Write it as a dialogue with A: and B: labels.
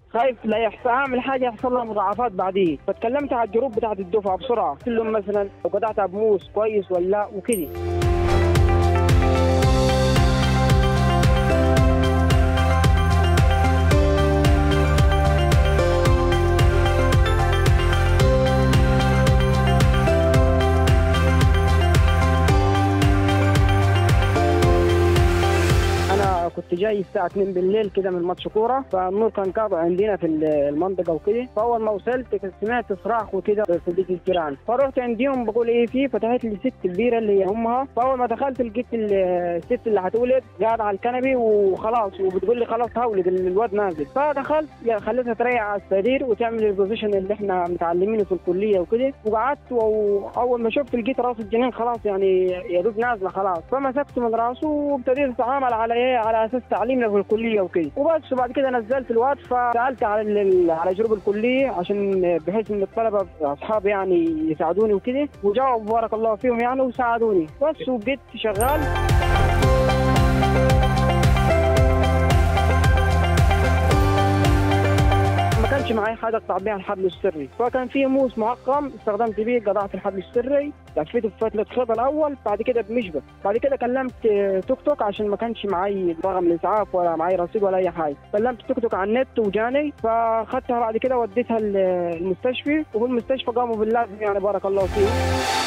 A: خايف لا يحصل اعمل حاجه يحصل لها مضاعفات بعدين فتكلمت على الجروب بتاعت الدفعه بسرعه قلت لهم مثلا لو قطعت بموس كويس ولا لا وكده انا كنت جاي الساعه 2 بالليل كده من ماتش كوره فالنور كان قاطع عندنا في المنطقه وكده فاول ما وصلت سمعت صراخ وكده في بيت الجيران فرحت عندهم بقول ايه في فتحت لي ست كبيره اللي هي امها فاول ما دخلت لقيت الست اللي هتولد قاعده على الكنبه وخلاص وبتقول لي خلاص هولد الواد نازل فدخلت يعني خليتها تريح على السرير وتعمل البوزيشن اللي احنا متعلمينه في الكليه وكده وقعدت واول ما شفت لقيت راس الجنين خلاص يعني يا دوب نازله خلاص فمسكته من راسه وابتديت اتعامل على ايه على اساس تعليمنا في الكليه وكده وبس وبعد كده نزلت الواد فسالت على ال- على جروب الكليه عشان بحيث ان الطلبه اصحابي يعني يساعدوني وكده وجاوبوا بارك الله فيهم يعني وساعدوني بس وبقيت شغال ما كانش معي حاجه اقطع بيها الحبل السري فكان في موس معقم استخدمت بيه قطعت الحبل السري لفيته في فتله خيط الاول بعد كده بمشبك بعد كده كلمت آه، توك توك عشان ما كانش معي رقم الاسعاف ولا معي رصيد ولا اي حاجه كلمت توك توك على النت وجاني فاخدتها بعد كده وديتها ال- المستشفى وفي المستشفى قاموا باللازم يعني بارك الله فيهم